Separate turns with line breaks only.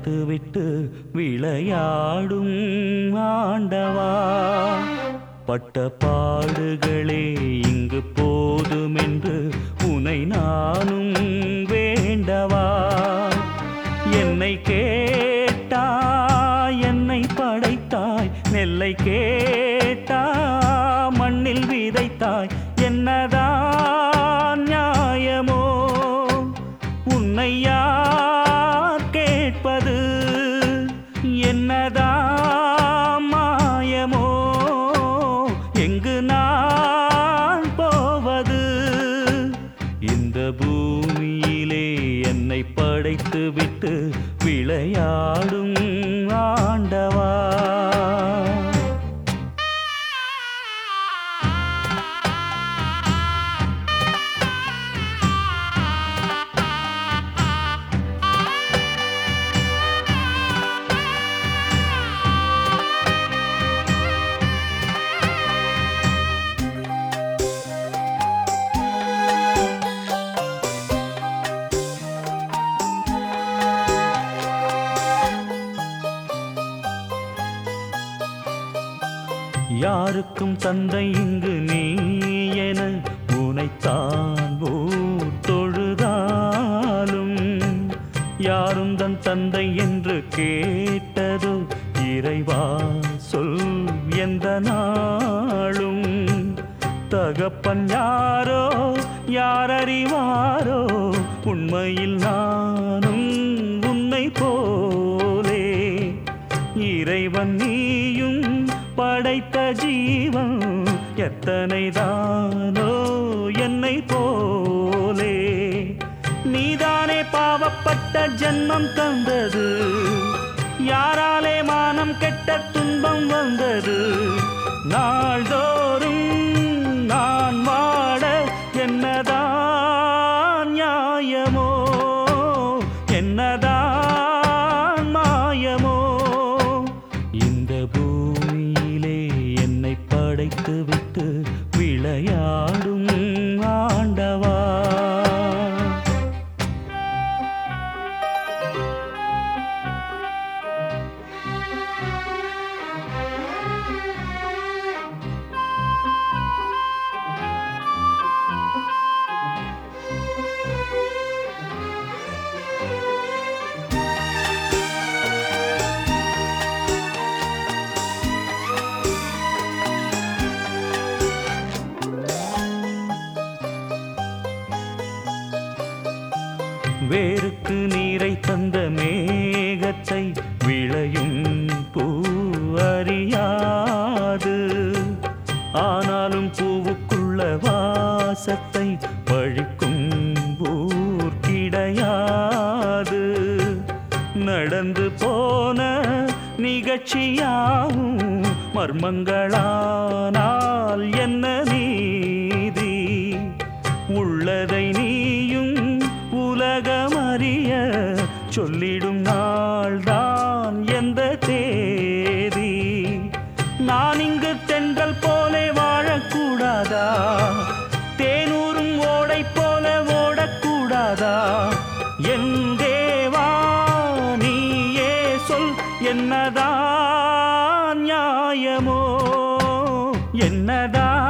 படைத்துவிட்டு விளையாடும் ஆண்டவா பட்ட பாடுகளே இங்கு போதுமென்று உனை நானும் வேண்டவா என்னை கேட்டாய் என்னை படைத்தாய் நெல்லை கேட்டா மண்ணில் விதைத்தாய் என்னதான் நியாயமோ உன்னை யார் கேட்பது என்னதான் மாயமோ எங்கு நான் போவது இந்த பூமியிலே என்னை படைத்து விட்டு விளையாடும் ஆண்டவா யாருக்கும் தந்தை இங்கு நீ என உனைத்தான் ஊர் தொழுதாலும் யாரும் தன் தந்தை என்று கேட்டதோ இறைவா சொல் எந்த நாளும் தகப்பன் யாரோ யார் அறிவாரோ உண்மையில் நானும் உன்னை போலே இறைவன் நீயும் படைத்த ஜீவன் எத்தனை தானோ என்னை போலே நீதானே பாவப்பட்ட ஜென்மம் தந்தது யாராலே மானம் கெட்ட துன்பம் வந்தது நாள்தோறும் நான் வாட என்னதான் நியாயமோ என்னதான் மாயமோ இந்த பூமியிலே என்னை படைத்து விட்டு விளையாடும் ஆண்டவா வேருக்கு நீரை தந்த மேகத்தை விளையும் பூ அறியாது ஆனாலும் பூவுக்குள்ள வாசத்தை பழிக்கும் ஊர் கிடையாது நடந்து போன நிகழ்ச்சியாவும் மர்மங்களானால் என்ன நீதி உள்ளதை நீயும் உலகமறிய சொல்லிடும் நாள்தான் எந்த தேதி நான் இங்கு தென்றல் போலே வாழக்கூடாதா தேனூரும் ஓடை போல ஓடக்கூடாதா என் தேவா நீயே சொல் என்னதான் நியாயமோ என்னதான்